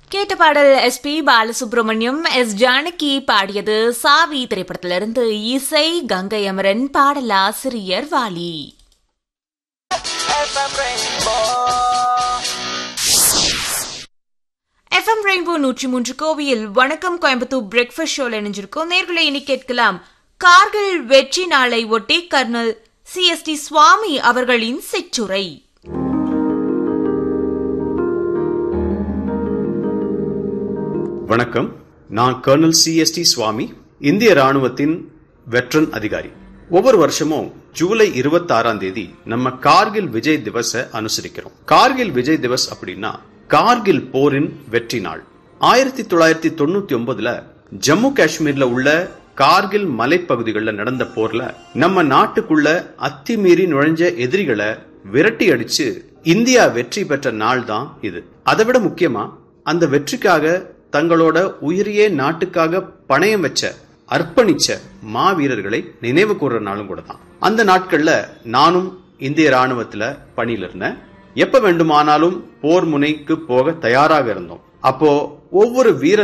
கேட்ட பாடல் S P Balasubrahmanyam S Janaki பாடியது சாவி திரைப்படத்திலிருந்து இசை கங்கை அமரன் பாடலாசிரியர் வாலி எஃப்எம் ரெயின்போ நூற்றி மூன்று கோவியில் வணக்கம் கோயம்புத்தூர் பிரேக்ஃபாஸ்ட் ஷோல இணைஞ்சிருக்கோம் நேர்களை இனி கேட்கலாம் கார்கில் வெற்றி நாளை ஒட்டி colonel C S D Swamy அவர்களின் சிற்றுரை வணக்கம் நான் கர்னல் சிஎஸ்டி சுவாமி இந்திய ராணுவத்தின் வெட்ரன் அதிகாரி ஒவ்வொரு வருஷமும் ஜூலை இருபத்தி ஆறாம் தேதி நம்ம கார்கில் விஜய் திவஸ அனுசரிக்கிறோம் கார்கில் விஜய் திவஸ் அப்படின்னா கார்கில் போரின் வெற்றி நாள் ஆயிரத்தி தொள்ளாயிரத்தி தொண்ணூத்தி ஒன்பதுல ஜம்மு காஷ்மீர்ல உள்ள கார்கில் மலைப்பகுதிகளில் நடந்த போர்ல நம்ம நாட்டுக்குள்ள அத்துமீறி நுழைஞ்ச எதிரிகளை விரட்டி அடிச்சு இந்தியா வெற்றி பெற்ற நாள் தான் இது அதை விட முக்கியமா அந்த வெற்றிக்காக தங்களோட உயிரியே நாட்டுக்காக பணயம் வச்ச அர்ப்பணிச்ச மாவீரர்களை நினைவு கூறுற நாளும் கூட தான் அந்த நாட்கள்ல நானும் இந்திய ராணுவத்துல பணியில இருந்தேன் எப்ப வேண்டுமானாலும் போர் முனைக்கு போக தயாராக இருந்தோம் அப்போ ஒவ்வொரு வீர